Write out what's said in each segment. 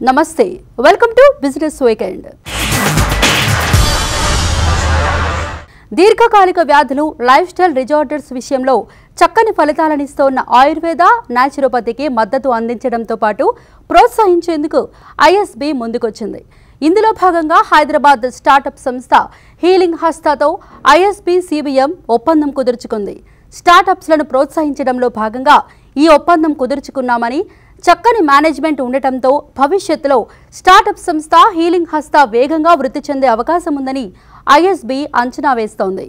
నమస్తే welcome to business weekend దీర్ఘకాలిక వ్యాధులు లైఫ్ స్టైల్ రిజార్డర్స్ విషయంలో చక్కని ఫలితాలనిస్తోన్న ఆయుర్వేద న్యాచురోపతికి మద్దతు అందించడంతో పాటు ప్రోత్సహించేందుకు ఐఎస్బి ముందుకొచ్చింది ఇందులో భాగంగా హైదరాబాద్ స్టార్టప్ సంస్థ హీలింగ్ హస్తాతో ఐఎస్బి సిబిఎం ఒప్పందం కుదుర్చుకుంది స్టార్టప్స్లను ప్రోత్సహించడంలో భాగంగా ఈ ఒప్పందం కుదుర్చుకున్నామని చక్కని మేనేజ్మెంట్ ఉండటంతో భవిష్యత్తులో స్టార్టప్ సంస్థ హీలింగ్ హస్త వేగంగా వృద్ధి చెందే అవకాశం ఉందని ఐఎస్బి అంచనా వేస్తోంది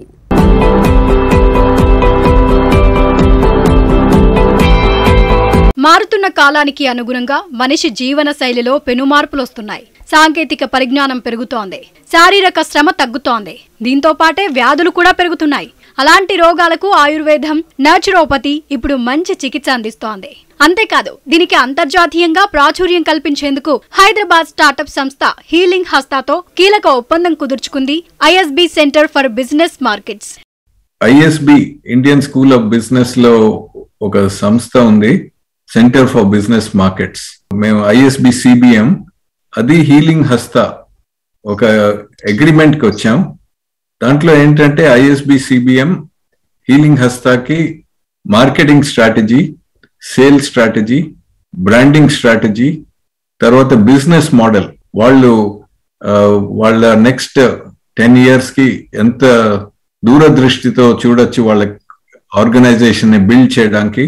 మారుతున్న కాలానికి అనుగుణంగా మనిషి జీవన శైలిలో పెనుమార్పులొస్తున్నాయి సాంకేతిక పరిజ్ఞానం పెరుగుతోంది శారీరక శ్రమ తగ్గుతోంది దీంతో పాటే వ్యాధులు కూడా పెరుగుతున్నాయి అలాంటి రోగాలకు ఆయుర్వేదం నాచురోపతి ఇప్పుడు మంచి చికిత్స అందిస్తోంది అంతేకాదు దీనికి అంతర్జాతీయంగా ప్రాచుర్యం కల్పించేందుకు హైదరాబాద్ స్టార్టప్ సంస్థ హీలింగ్ హస్తాతో కీలక ఒప్పందం కుదుర్చుకుంది ISB centre for business markets ISB Indian school of business లో ఒక సంస్థ ఉంది సెంటర్ ఫర్ బిజినెస్ మార్కెట్స్ మేము ఐఎస్బి సిబిఎం అది హీలింగ్ హస్త ఒక అగ్రిమెంట్ కి వచ్చాం దాంట్లో ఏంటంటే ఐఎస్బి సిబిఎం హీలింగ్ హస్తాకి marketing strategy sale strategy branding strategy తర్వాత బిజినెస్ మోడల్ వాళ్ళు ఆ, వాళ్ళ నెక్స్ట్ టెన్ ఇయర్స్ కి ఎంత దూరదృష్టితో చూడొచ్చు వాళ్ళ ఆర్గనైజేషన్ ని బిల్డ్ చేయడానికి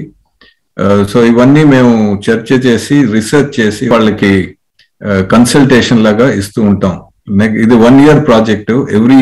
సో ఇవన్నీ మేము చర్చ చేసి రీసెర్చ్ చేసి వాళ్ళకి కన్సల్టేషన్ లాగా ఇస్తూ ఉంటాం నెక్- ఇది one year project every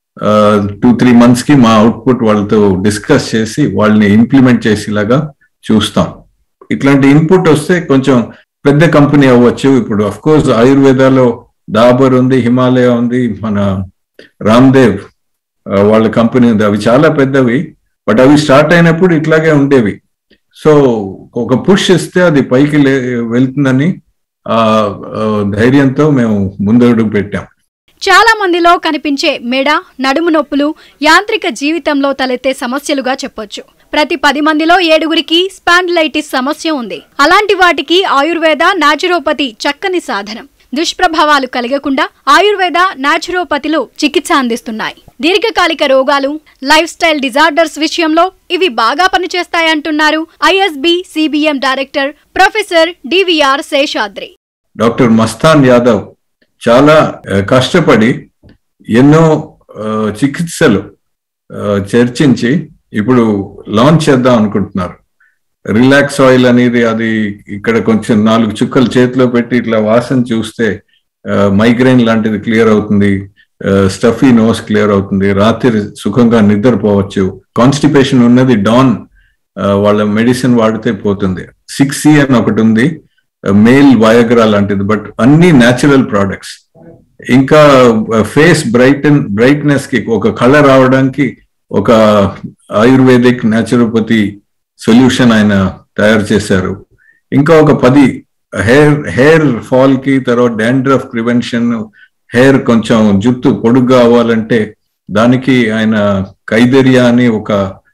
two three months కి మా అవుట్పుట్ వాళ్ళతో డిస్కస్ చేసి వాళ్ళని ఇంప్లిమెంట్ చేసేలాగా చూస్తాం ఇట్లాంటి ఇన్పుట్ వస్తే కొంచెం పెద్ద కంపెనీ అవ్వచ్చు ఇప్పుడు అఫ్ కోర్స్ ఆయుర్వేదాలో డాబర్ ఉంది హిమాలయ ఉంది మన రామ్దేవ్ ఆ, వాళ్ళ కంపెనీ ఉంది అవి చాలా పెద్దవి బట్ అవి స్టార్ట్ అయినప్పుడు ఇట్లాగే ఉండేవి సో ఒక పుష్ ఇస్తే అది పైకి లే- వెళ్తుందని ఆ ఆ, ధైర్యంతో మేము ముందడుగు పెట్టాం చాలా మందిలో కనిపించే మెడ నడుము నొప్పులు యాంత్రిక జీవితంలో తలెత్తే సమస్యలుగా చెప్పొచ్చు ప్రతి పది మందిలో ఏడుగురికి స్పాండిలైటిస్ సమస్య ఉంది అలాంటి వాటికి ఆయుర్వేద నాచురోపతి చక్కని సాధనం దుష్ప్రభావాలు కలగకుండా ఆయుర్వేద నాచురోపతిలు చికిత్స అందిస్తున్నాయి దీర్ఘకాలిక రోగాలు లైఫ్ స్టైల్ డిజార్డర్స్ విషయంలో ఇవి బాగా పనిచేస్తాయంటున్నారు ISB CBM director professor DVR Seshadri doctor Mastan Yadav చాలా ఆ, కష్టపడి ఎన్నో ఆ, చికిత్సలు ఆ, చర్చించి ఇప్పుడు లాంచ్ చేద్దాం అనుకుంటున్నారు రిలాక్స్ ఆయిల్ అనేది అది ఇక్కడ కొంచెం నాలుగు చుక్కలు చేతిలో పెట్టి ఇట్లా వాసన చూస్తే మైగ్రైన్ లాంటిది క్లియర్ అవుతుంది స్టఫీ నోస్ క్లియర్ అవుతుంది రాత్రి సుఖంగా నిద్రపోవచ్చు కాన్స్టిపేషన్ ఉన్నది డాన్ వాళ్ళ మెడిసిన్ వాడితే పోతుంది సిక్స్ సి అని ఒకటి ఉంది మేల్ వయగ్రా లాంటిది బట్ అన్ని న్యాచురల్ ప్రోడక్ట్స్ ఇంకా ఫేస్ బ్రైటన్ బ్రైట్నెస్ కి ఒక కళ రావడానికి ఒక ఆయుర్వేదిక్ న్యాచురోపతి సొల్యూషన్ ఆయన తయారు చేశారు ఇంకా ఒక పది హెయిర్ హెయిర్ ఫాల్ కి తర్వాత డాండ్రఫ్ ప్రివెన్షన్ హెయిర్ కొంచెం జుట్టు పొడుగ్గా అవ్వాలంటే దానికి ఆయన కైదరియా అని ఒక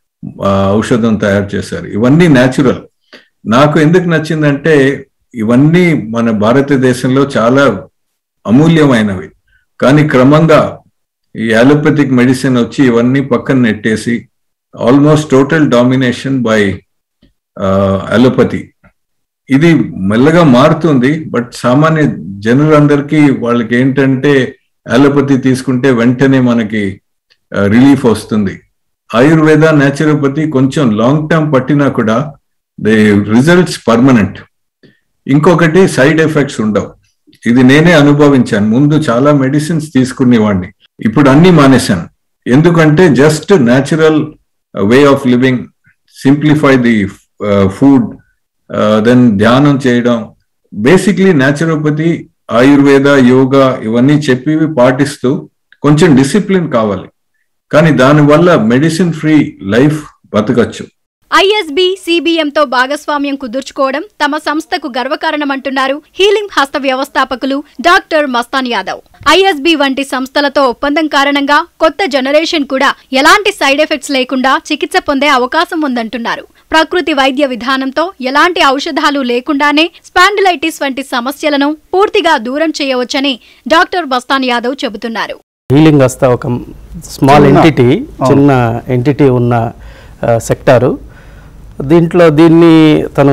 ఆ, ఔషధం తయారు చేశారు ఇవన్నీ న్యాచురల్ నాకు ఎందుకు నచ్చిందంటే ఇవన్నీ మన భారతదేశంలో చాలా అమూల్యమైనవి కానీ క్రమంగా ఈ అలోపతిక్ మెడిసిన్ వచ్చి ఇవన్నీ పక్కన నెట్టేసి almost total domination by allopathy ఇది మెల్లగా మారుతుంది బట్ సామాన్య జనులందరికీ వాళ్ళకి ఏంటంటే అలోపతి తీసుకుంటే వెంటనే మనకి రిలీఫ్ వస్తుంది ఆయుర్వేద న్యాచురోపతి కొంచెం లాంగ్ టర్మ్ పట్టినా కూడా ది రిజల్ట్స్ పర్మనెంట్ ఇంకొకటి సైడ్ ఎఫెక్ట్స్ ఉండవు ఇది నేనే అనుభవించాను ముందు చాలా మెడిసిన్స్ తీసుకునేవాడిని ఇప్పుడు అన్ని మానేశాను ఎందుకంటే just natural way of living simplify the food then ధ్యానం చేయడం బేసిక్లీ న్యాచురోపతి ఆయుర్వేద యోగా ఇవన్నీ చెప్పివి పాటిస్తూ కొంచెం డిసిప్లిన్ కావాలి కానీ దానివల్ల మెడిసిన్ ఫ్రీ లైఫ్ బతకచ్చు ఐఎస్బి సిబిఎంతో భాగస్వామ్యం కుదుర్చుకోవడం తమ సంస్థకు గర్వకారణమంటున్నారు హీలింగ్ హస్త వ్యవస్థాపకులు డాక్టర్ మస్తాన్ యాదవ్ ఐఎస్బి వంటి సంస్థలతో ఒప్పందం కారణంగా కొత్త జనరేషన్ కూడా ఎలాంటి సైడ్ ఎఫెక్ట్స్ లేకుండా చికిత్స పొందే అవకాశం ఉందంటున్నారు ప్రకృతి వైద్య విధానంతో ఎలాంటి ఔషధాలు లేకుండానే స్పాండిలైటిస్ వంటి సమస్యలను పూర్తిగా దూరం చేయవచ్చని డాక్టర్ మస్తాన్ యాదవ్ చెబుతున్నారు హీలింగ్ వస్తా ఒక స్మాల్ ఎంటిటీ చిన్న ఎంటిటీ ఉన్న సెక్టారు దీంట్లో దీన్ని తను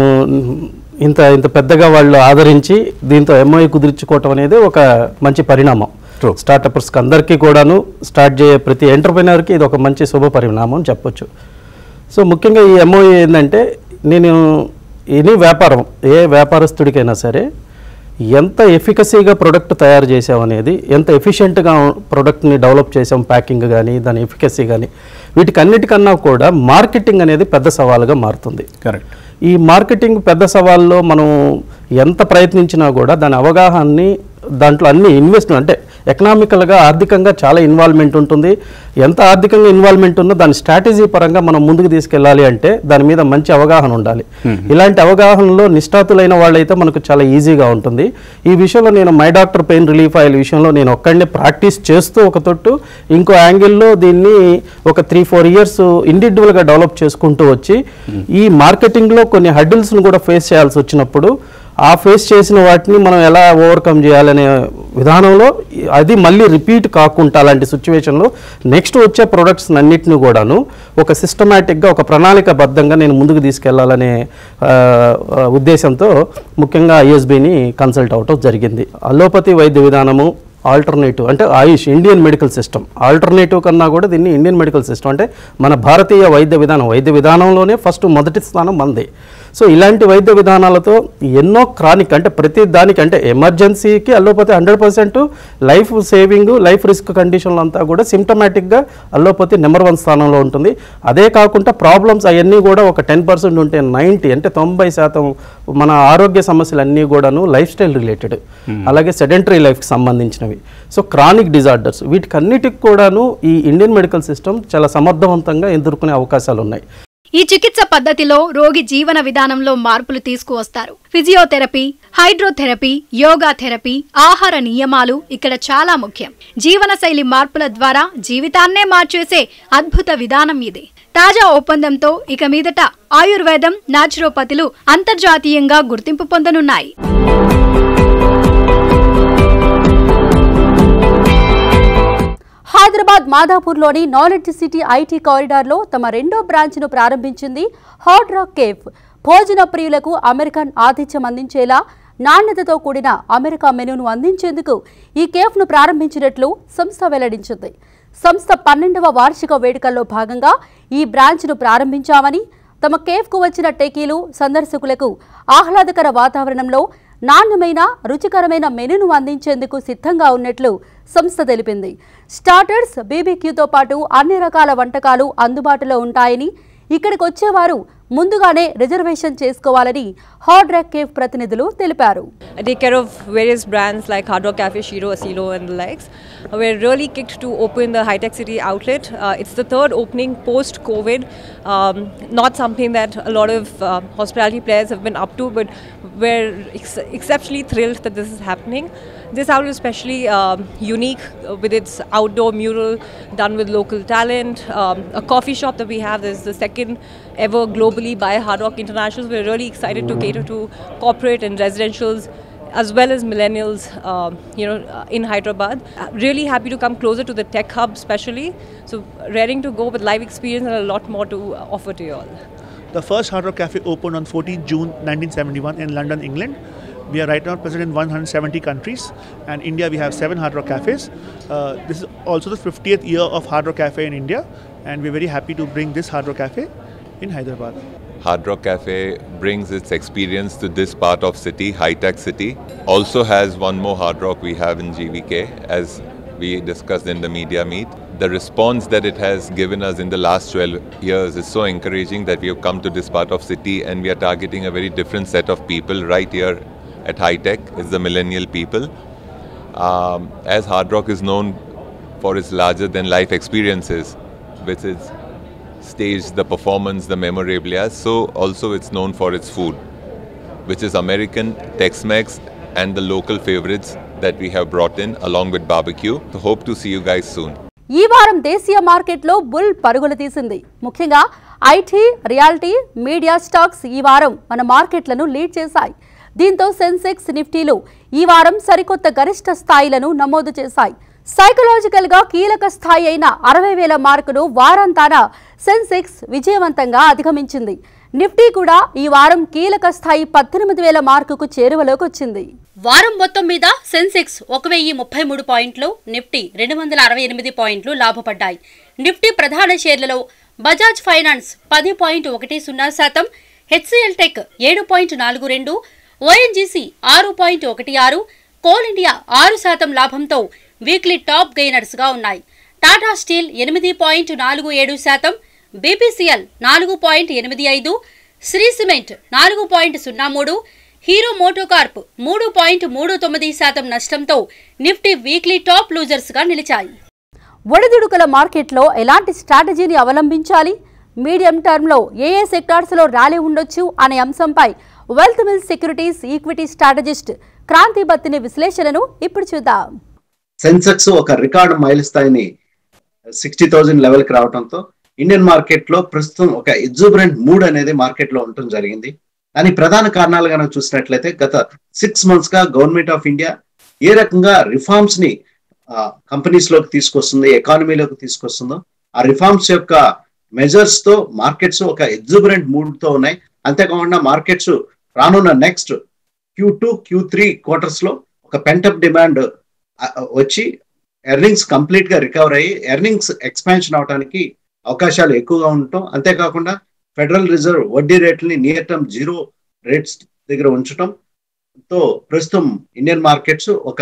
ఇంత ఇంత పెద్దగా వాళ్ళు ఆదరించి దీంతో ఎంఓఏ కుదుర్చుకోవటం అనేది ఒక మంచి పరిణామం స్టార్టప్స్కి అందరికీ కూడాను స్టార్ట్ చేయే ప్రతి ఎంటర్ప్రినర్కి ఇది ఒక మంచి శుభ పరిణామం అని చెప్పొచ్చు సో ముఖ్యంగా ఈ ఎంఓఏ ఏంటంటే నేను ఎనీ వ్యాపారం ఏ వ్యాపారస్తుడికైనా సరే ఎంత ఎఫికసీగా ప్రొడక్ట్ తయారు చేసాం అనేది ఎంత ఎఫిషియెంట్గా ప్రొడక్ట్ని డెవలప్ చేసాం ప్యాకింగ్ కానీ దాని ఎఫికసీ కానీ వీటికన్నిటికన్నా కూడా మార్కెటింగ్ అనేది పెద్ద సవాలుగా మారుతుంది కరెక్ట్ ఈ మార్కెటింగ్ పెద్ద సవాల్లో మనం ఎంత ప్రయత్నించినా కూడా దాని అవగాహనని దాంట్లో అన్ని ఇన్వెస్ట్ అంటే ఎకనామికల్గా ఆర్థికంగా చాలా ఇన్వాల్వ్మెంట్ ఉంటుంది ఎంత ఆర్థికంగా ఇన్వాల్వ్మెంట్ ఉన్నా దాని స్ట్రాటజీ పరంగా మనం ముందుకు తీసుకెళ్ళాలి అంటే దాని మీద మంచి అవగాహన ఉండాలి ఇలాంటి అవగాహనలో నిష్ఠాతులైన వాళ్ళైతే మనకు చాలా ఈజీగా ఉంటుంది ఈ విషయంలో నేను my doctor pain relief oil విషయంలో నేను ఒక్కడినే ప్రాక్టీస్ చేస్తూ ఒక తొట్టు ఇంకో యాంగిల్లో దీన్ని ఒక త్రీ ఫోర్ ఇయర్స్ ఇండివిజువల్గా డెవలప్ చేసుకుంటూ వచ్చి ఈ మార్కెటింగ్లో కొన్ని హడ్డిల్స్ను కూడా ఫేస్ చేయాల్సి వచ్చినప్పుడు ఆ ఫేస్ చేసిన వాటిని మనం ఎలా ఓవర్కమ్ చేయాలనే విధానంలో అది మళ్ళీ రిపీట్ కాకుండా అలాంటి సిచ్యువేషన్లో నెక్స్ట్ వచ్చే ప్రొడక్ట్స్ అన్నిటిని కూడాను ఒక సిస్టమేటిక్గా ఒక ప్రణాళికబద్ధంగా నేను ముందుకు తీసుకెళ్లాలనే ఆ, ఆ, ఉద్దేశంతో ముఖ్యంగా ఐఎస్బిని కన్సల్ట్ అవటం జరిగింది అలోపతి వైద్య విధానము ఆల్టర్నేటివ్ అంటే AYUSH Indian medical system alternative కన్నా కూడా దీన్ని ఇండియన్ మెడికల్ సిస్టమ్ అంటే మన భారతీయ వైద్య విధానం వైద్య విధానంలోనే ఫస్ట్ మొదటి స్థానం మంది సో ఇలాంటి వైద్య విధానాలతో ఎన్నో క్రానిక్ అంటే ప్రతి దానికి అంటే ఎమర్జెన్సీకి allopathy hundred percent life saving life risk కండిషన్లు అంతా కూడా సిమ్టమాటిక్గా అల్లోపతి నెంబర్ వన్ స్థానంలో ఉంటుంది అదే కాకుండా ప్రాబ్లమ్స్ అవన్నీ కూడా ఒక టెన్ పర్సెంట్ ఉంటే నైంటీ అంటే తొంభై శాతం మన ఆరోగ్య సమస్యలు అన్నీ కూడాను లైఫ్ స్టైల్ రిలేటెడ్ అలాగే సెడెంటరీ లైఫ్కి సంబంధించినవి సో క్రానిక్ డిజార్డర్స్ వీటికన్నిటికి కూడాను ఈ ఇండియన్ మెడికల్ సిస్టమ్ చాలా సమర్థవంతంగా ఎదుర్కొనే అవకాశాలు ఉన్నాయి ఈ చికిత్స పద్ధతిలో రోగి జీవన విధానంలో మార్పులు తీసుకువస్తారు ఫిజియోథెరపీ హైడ్రోథెరపీ యోగా థెరపీ ఆహార నియమాలు ఇక్కడ చాలా ముఖ్యం జీవనశైలి మార్పుల ద్వారా జీవితాన్నే మార్చేసే అద్భుత విధానం ఇది తాజా ఒప్పందంతో ఇక మీదట ఆయుర్వేదం నాచురోపతిలు అంతర్జాతీయంగా గుర్తింపు పొందనున్నాయి హైదరాబాద్ మాదాపూర్లోని నాలెడ్జ్ సిటీ ఐటీ కారిడార్లో తమ రెండో బ్రాంచ్ను ప్రారంభించింది హాట్ రాక్ కేఫ్ భోజన ప్రియులకు అమెరికన్ ఆతిథ్యం అందించేలా నాణ్యతతో కూడిన అమెరికా మెనూను అందించేందుకు ఈ కేఫ్ను ప్రారంభించినట్లు సంస్థ వెల్లడించింది సంస్థ పన్నెండవ వార్షిక వేడుకల్లో భాగంగా ఈ బ్రాంచ్ను ప్రారంభించామని తమ కేఫ్కు వచ్చిన టెకీలు సందర్శకులకు ఆహ్లాదకర వాతావరణంలో నాణ్యమైన రుచికరమైన మెనూను అందించేందుకు సిద్ధంగా ఉన్నట్లు సంస్థ తెలిపింది స్టార్టర్స్ బీబీక్యూతో పాటు అన్ని రకాల వంటకాలు అందుబాటులో ఉంటాయని ఇక్కడికి వచ్చేవారు ముందుగానే రిజర్వేషన్ చేసుకోవాలని హార్డ్ రాక్ కేఫ్ ప్రతినిధులు తెలిపారు I take care of various brands like Hard Rock Cafe, Shiro, Asilo, and the likes. Uh, We're really kicked to open the High Tech City outlet. Uh, it's the third opening post COVID. Um, not something that a lot of uh, hospitality players have been up to, but we're ex- exceptionally thrilled that this is happening. This outlet is especially um, unique uh, with its outdoor mural done with local talent. Um, a coffee shop that we have is the second ever globally by Hard Rock International. We're really excited to cater to corporate and residentials as well as millennials, um, you know, uh, in Hyderabad. Uh, Really happy to come closer to the tech hub, especially. So, raring to go with live experience and a lot more to uh, offer to you all. The first Hard Rock Cafe opened on 14 June 1971 in London, England. We are right now present in 170 countries, and India we have seven Hard Rock cafes. Uh, this is also the 50th year of Hard Rock Cafe in India, and we're very happy to bring this Hard Rock Cafe in Hyderabad. Hard Rock Cafe brings its experience to this part of city, high tech city. Also has one more Hard Rock we have in GVK, as we discussed in the media meet. The response that it has given us in the last 12 years is so encouraging that we have come to this part of city and we are targeting a very different set of people right here at high tech. It's the millennial people. Um, as Hard Rock is known for its larger than life experiences, which is stage, the performance, the memorabilia. So also it's known for its food, which is American, Tex-Mex, and the local favorites that we have brought in along with barbecue. So hope to see you guys soon. ఈ వారం దేశీయ మార్కెట్లో bull పరుగులు తీసింది ముఖ్యంగా IT reality media stocks ఈ వారం మన మార్కెట్లను లీడ్ చేశాయి దీంతో సెన్సెక్స్ నిఫ్టీలు ఈ వారం సరికొత్త గరిష్ట స్థాయిలను నమోదు చేశాయి సైకలాజికల్ గా కీలక స్థాయి అయిన అరవై వేల మార్కును వారాంతాన సెన్సెక్స్ విజయవంతంగా అధిగమించింది నిఫ్టీ కూడా ఈ వారం కీలక స్థాయి పద్దెనిమిది వేల మార్కుకు చేరువలోకి వచ్చింది వారం మొత్తం మీద సెన్సెక్స్ ఒక వెయ్యి ముప్పై మూడు పాయింట్లు నిఫ్టీ రెండు వందల అరవై ఎనిమిది పాయింట్లు లాభపడ్డాయి నిఫ్టీ ప్రధాన షేర్లలో బజాజ్ ఫైనాన్స్ పది పాయింట్ ఒకటి సున్నా శాతం హెచ్సిఎల్ టెక్ ఏడు పాయింట్ నాలుగు రెండు ఓఎన్జీసీ ఆరు పాయింట్ ఒకటి ఆరు కోల్ ఇండియా ఆరు శాతం లాభంతో వీక్లీ టాప్ గెయినర్స్ గా ఉన్నాయి టాటా స్టీల్ ఎనిమిది పాయింట్ నాలుగు ఏడు శాతం బీపీసీఎల్ నాలుగు పాయింట్ ఎనిమిది ఐదు శ్రీ సిమెంట్ నాలుగు పాయింట్ సున్నా మూడు హీరో మోటోకార్ప్ మూడు పాయింట్ మూడు తొమ్మిది శాతం నష్టంతో నిఫ్టీ వీక్లీ టాప్ లూజర్స్ గా నిలిచాయి ఒడిదుడుకుల మార్కెట్లో ఎలాంటి స్ట్రాటజీని అవలంబించాలి మీడియం టర్మ్లో ఏ ఏ సెక్టార్స్లో ర్యాలీ ఉండొచ్చు అనే అంశంపై wealth mill securities equity strategist Kranthi Bathini విశ్లేషణను ఇప్పుడు చూద్దాం సెన్సెక్స్ ఒక రికార్డు మైల్ స్థాయిని సిక్స్టీ థౌజండ్ లెవెల్కి రావడంతో ఇండియన్ మార్కెట్ లో ప్రస్తుతం ఒక ఎగ్జూబరెంట్ మూడ్ అనేది మార్కెట్ లో ఉండటం జరిగింది దానికి ప్రధాన కారణాలు కనుక చూసినట్లయితే గత సిక్స్ మంత్స్ గా గవర్నమెంట్ ఆఫ్ ఇండియా ఏ రకంగా రిఫార్మ్స్ ని కంపెనీస్ లోకి తీసుకొస్తుంది ఎకానమీలోకి తీసుకొస్తుందో ఆ రిఫార్మ్స్ యొక్క మెజర్స్ తో మార్కెట్స్ ఒక ఎగ్జూబరెంట్ మూడ్ తో ఉన్నాయి అంతేకాకుండా మార్కెట్స్ రానున్న next Q two Q three quarters లో ఒక పెంటప్ డిమాండ్ వచ్చి ఎర్నింగ్స్ కంప్లీట్ గా రికవర్ అయ్యి ఎర్నింగ్స్ ఎక్స్పాన్షన్ అవడానికి అవకాశాలు ఎక్కువగా ఉండటం అంతేకాకుండా ఫెడరల్ రిజర్వ్ వడ్డీ రేట్లని నియర్ టర్మ్ జీరో రేట్స్ దగ్గర ఉంచడం తో ప్రస్తుతం ఇండియన్ మార్కెట్స్ ఒక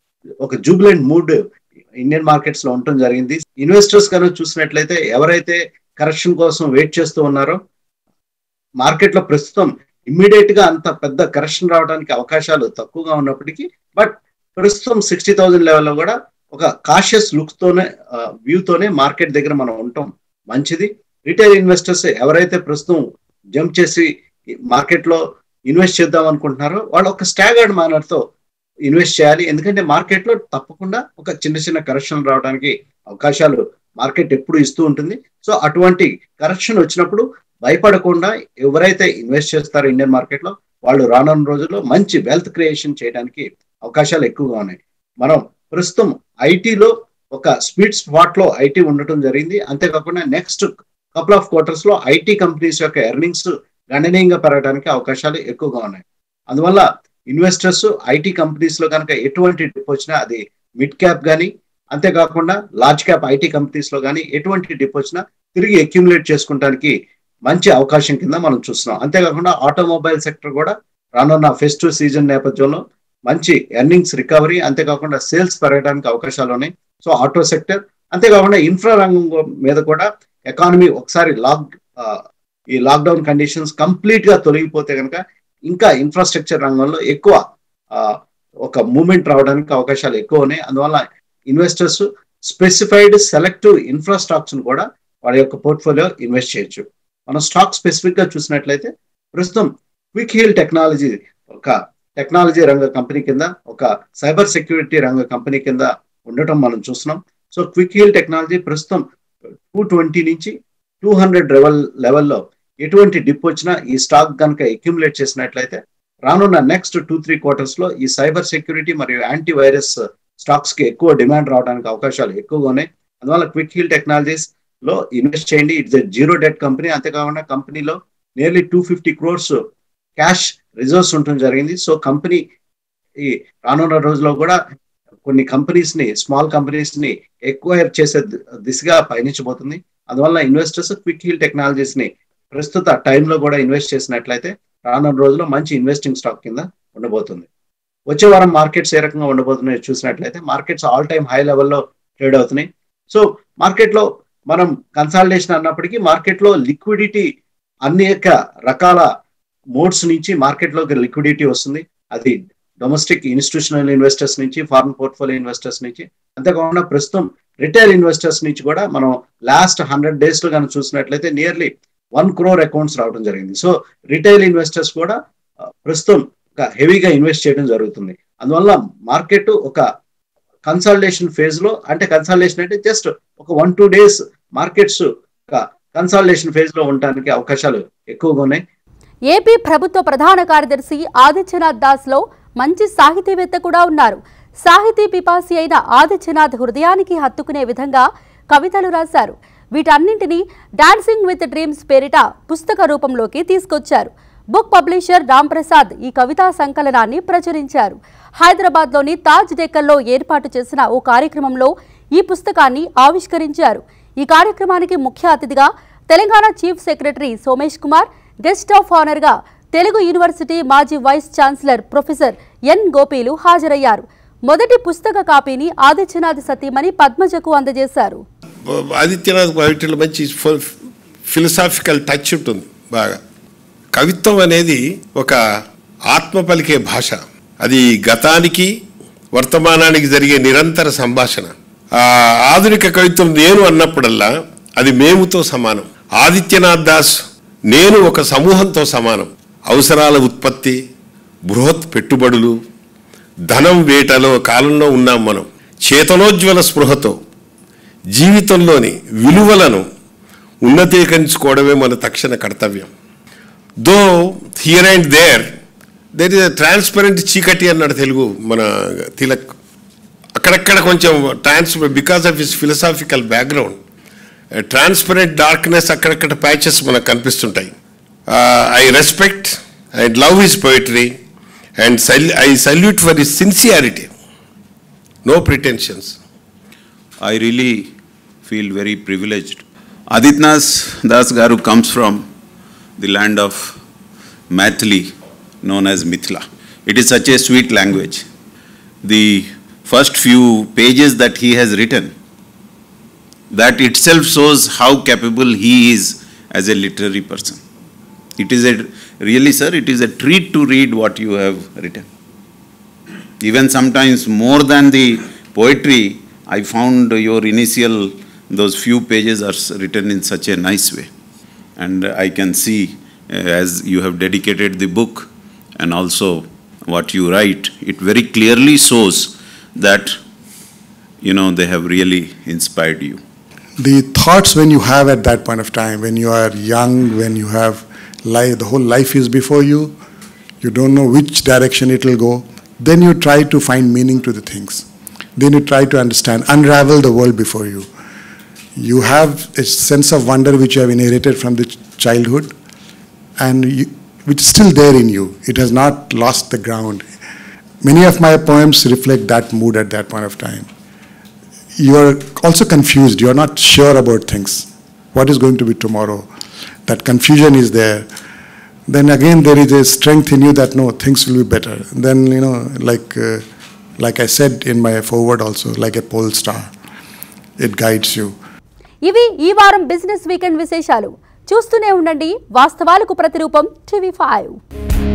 ఒక జూబిలెంట్ మూడ్ ఇండియన్ మార్కెట్స్ లో ఉండటం జరిగింది ఇన్వెస్టర్స్ కనుక చూసినట్లయితే ఎవరైతే కరెక్షన్ కోసం వెయిట్ చేస్తూ ఉన్నారో మార్కెట్ లో ప్రస్తుతం ఇమ్మీడియట్ గా అంత పెద్ద కరెక్షన్ రావడానికి అవకాశాలు తక్కువగా ఉన్నప్పటికీ బట్ ప్రస్తుతం సిక్స్టీ థౌజండ్ లెవెల్లో కూడా ఒక కాషియస్ లుక్ తోనే వ్యూతోనే మార్కెట్ దగ్గర మనం ఉంటాం మంచిది రిటైల్ ఇన్వెస్టర్స్ ఎవరైతే ప్రస్తుతం జంప్ చేసి మార్కెట్ లో ఇన్వెస్ట్ చేద్దాం అనుకుంటున్నారో వాళ్ళు ఒక స్టాగర్డ్ మేనర్ తో ఇన్వెస్ట్ చేయాలి ఎందుకంటే మార్కెట్ లో తప్పకుండా ఒక చిన్న చిన్న కరెక్షన్ రావడానికి అవకాశాలు మార్కెట్ ఎప్పుడు ఇస్తూ ఉంటుంది సో అటువంటి కరెక్షన్ వచ్చినప్పుడు భయపడకుండా ఎవరైతే ఇన్వెస్ట్ చేస్తారో ఇండియన్ మార్కెట్ లో వాళ్ళు రానున్న రోజుల్లో మంచి వెల్త్ క్రియేషన్ చేయడానికి అవకాశాలు ఎక్కువగా ఉన్నాయి మనం ప్రస్తుతం ఐటీలో ఒక స్పీడ్ స్పాట్ లో ఐటీ ఉండటం జరిగింది అంతేకాకుండా నెక్స్ట్ కపుల్ ఆఫ్ క్వార్టర్స్ లో ఐటీ కంపెనీస్ యొక్క ఎర్నింగ్స్ గణనీయంగా పెరగడానికి అవకాశాలు ఎక్కువగా ఉన్నాయి అందువల్ల ఇన్వెస్టర్స్ ఐటీ కంపెనీస్ లో కనుక ఎటువంటి డిప్ వచ్చినా అది మిడ్ క్యాప్ కానీ అంతేకాకుండా లార్జ్ క్యాప్ ఐటీ కంపెనీస్ లో కానీ ఎటువంటి డిప్ వచ్చినా తిరిగి అక్యుములేట్ చేసుకోవడానికి మంచి అవకాశం కింద మనం చూస్తున్నాం అంతేకాకుండా ఆటోమొబైల్ సెక్టర్ కూడా రానున్న ఫెస్టివ్ సీజన్ నేపథ్యంలో మంచి ఎర్నింగ్స్ రికవరీ అంతేకాకుండా సేల్స్ పెరగడానికి అవకాశాలు ఉన్నాయి సో ఆటో సెక్టర్ అంతేకాకుండా ఇన్ఫ్రా రంగం మీద కూడా ఎకానమీ ఒకసారి లాక్ ఈ లాక్డౌన్ కండిషన్స్ కంప్లీట్ గా తొలగిపోతే కనుక ఇంకా ఇన్ఫ్రాస్ట్రక్చర్ రంగంలో ఎక్కువ ఒక మూమెంట్ రావడానికి అవకాశాలు ఎక్కువ ఉన్నాయి అందువల్ల ఇన్వెస్టర్స్ స్పెసిఫైడ్ సెలెక్టివ్ ఇన్ఫ్రాస్ట్రక్చర్ కూడా వాళ్ళ యొక్క పోర్ట్ఫోలియో ఇన్వెస్ట్ చేయొచ్చు మనం స్టాక్ స్పెసిఫిక్ గా చూసినట్లయితే ప్రస్తుతం క్విక్ హీల్ టెక్నాలజీ ఒక టెక్నాలజీ రంగ కంపెనీ కింద ఒక సైబర్ సెక్యూరిటీ రంగ కంపెనీ కింద ఉండటం మనం చూస్తున్నాం సో క్విక్ హీల్ టెక్నాలజీ ప్రస్తుతం టూ ట్వంటీ నుంచి టూ హండ్రెడ్ లెవెల్ లెవెల్లో ఎటువంటి డిప్ వచ్చినా ఈ స్టాక్ కనుక అక్యుములేట్ చేసినట్లయితే రానున్న నెక్స్ట్ టూ త్రీ క్వార్టర్స్ లో ఈ సైబర్ సెక్యూరిటీ మరియు యాంటీ వైరస్ స్టాక్స్ కి ఎక్కువ డిమాండ్ రావడానికి అవకాశాలు ఎక్కువగా ఉన్నాయి అందువల్ల క్విక్ హీల్ టెక్నాలజీస్ లో ఇన్వెస్ట్ చేయండి ఇట్స్ జీరో డెట్ కంపెనీ అంతేకాకుండా కంపెనీలో nearly two fifty crores cash reserves ఉండటం జరిగింది సో కంపెనీ ఈ రానున్న రోజుల్లో కూడా కొన్ని కంపెనీస్ ని స్మాల్ కంపెనీస్ ని ఎక్వైర్ చేసే దిశగా పయనించబోతుంది అందువల్ల ఇన్వెస్టర్స్ క్విక్ హీల్ టెక్నాలజీస్ ని ప్రస్తుత టైంలో కూడా ఇన్వెస్ట్ చేసినట్లయితే రానున్న రోజుల్లో మంచి ఇన్వెస్టింగ్ స్టాక్ కింద ఉండబోతుంది వచ్చే వారం మార్కెట్స్ ఏ రకంగా ఉండబోతున్నాయో చూసినట్లయితే మార్కెట్స్ ఆల్ టైమ్ హై లెవెల్లో ట్రేడ్ అవుతున్నాయి సో మార్కెట్ లో మనం కన్సాలిడేషన్ అన్నప్పటికీ మార్కెట్ లో లిక్విడిటీ అనేక రకాల మోడ్స్ నుంచి మార్కెట్ లోకి లిక్విడిటీ వస్తుంది అది డొమెస్టిక్ ఇన్స్టిట్యూషనల్ ఇన్వెస్టర్స్ నుంచి ఫారెన్ పోర్ట్ఫోలియో ఇన్వెస్టర్స్ నుంచి అంతేకాకుండా ప్రస్తుతం రిటైల్ ఇన్వెస్టర్స్ నుంచి కూడా మనం లాస్ట్ హండ్రెడ్ డేస్ లో కనుక చూసినట్లయితే నియర్లీ వన్ క్రోర్ అకౌంట్స్ రావడం జరిగింది సో రిటైల్ ఇన్వెస్టర్స్ కూడా ఆ, ప్రస్తుతం ఒక హెవీగా ఇన్వెస్ట్ చేయడం జరుగుతుంది అందువల్ల మార్కెట్ ఒక కన్సాలిడేషన్ ఫేజ్ లో అంటే కన్సాలిడేషన్ అంటే జస్ట్ ఒక వన్ టూ డేస్ మార్కెట్స్ ఒక కన్సాలిడేషన్ ఫేజ్ లో ఉండడానికి అవకాశాలు ఎక్కువగా ఉన్నాయి ఏపీ ప్రభుత్వ ప్రధాన కార్యదర్శి ఆదిత్యనాథ్ దాస్ లో మంచి సాహితీవేత్త కూడా ఉన్నారు సాహితీ పిపాసి అయిన ఆదిత్యనాథ్ హృదయానికి హత్తుకునే విధంగా కవితలు రాశారు వీటన్నింటినీ డాన్సింగ్ విత్ డ్రీమ్స్ పేరిట పుస్తక రూపంలోకి తీసుకొచ్చారు బుక్ పబ్లిషర్ రాంప్రసాద్ ఈ కవితా సంకలనాన్ని ప్రచురించారు హైదరాబాద్లోని తాజ్ డెక్కల్లో ఏర్పాటు చేసిన ఓ కార్యక్రమంలో ఈ పుస్తకాన్ని ఆవిష్కరించారు ఈ కార్యక్రమానికి ముఖ్య అతిథిగా Telangana chief secretary Somesh Kumar guest of ఆనర్గా తెలుగు యూనివర్సిటీ మాజీ వైస్ ఛాన్సలర్ ప్రొఫెసర్ ఎన్ గోపీలు హాజరయ్యారు మొదటి పుస్తక కాపీని ఆదిత్యనాథ్ సతీమణి పద్మజకు అందజేశారు ఆదిత్యనాథ్ కవితలో మంచి ఫిలసాఫికల్ టచ్ ఉంటుంది బాగా కవిత్వం అనేది ఒక ఆత్మ పలికే భాష అది గతానికి వర్తమానానికి జరిగే నిరంతర సంభాషణ ఆ ఆధునిక కవిత్వం నేను అన్నప్పుడల్లా అది మేముతో సమానం ఆదిత్యనాథ్ దాస్ నేను ఒక సమూహంతో సమానం అవసరాల ఉత్పత్తి బృహత్ పెట్టుబడులు ధనం వేటలో కాలంలో ఉన్నాం మనం చేతనోజ్వల స్పృహతో జీవితంలోని విలువలను ఉన్నతీకరించుకోవడమే మన తక్షణ కర్తవ్యం though here and there there is transparent చీకటి అన్నాడు తెలుగు మన తిలక్ అక్కడక్కడ కొంచెం trans because of his philosophical background transparent darkness అక్కడక్కడ ప్యాచెస్ మనకు కనిపిస్తుంటాయి I respect I love his poetry and I salute for his sincerity no pretensions I really feel very privileged. Aditnath Das Garu comes from the land of Maithili, known as Mithila. It is such a sweet language. The first few pages that he has written, that itself shows how capable he is as a literary person. It is a, really, sir, it is a treat to read what you have written. Even sometimes more than the poetry, I found your initial, those few pages are s- written in such a nice way. And I can see uh, as you have dedicated the book and also what you write, it very clearly shows that, you know, they have really inspired you. the thoughts when you have at that point of time, when you are young, when you have life, the whole life is before you, you don't know which direction it will go, then you try to find meaning to the things. Then you try to understand, unravel the world before you. You have a sense of wonder which you have inherited from the ch- childhood, and you, which is still there in you. It has not lost the ground. Many of my poems reflect that mood at that point of time you are also confused. You are not sure about things. What is going to be tomorrow? That confusion is there. Then again, there is a strength in you that no, things will be better. Then you know, like uh, like I said in my forward also, like a pole star, it guides you. ఇవి ఈ వారం business weekend విశేషాలు చూస్తూనే ఉండండి వాస్తవాలకు ప్రతిరూపం TV five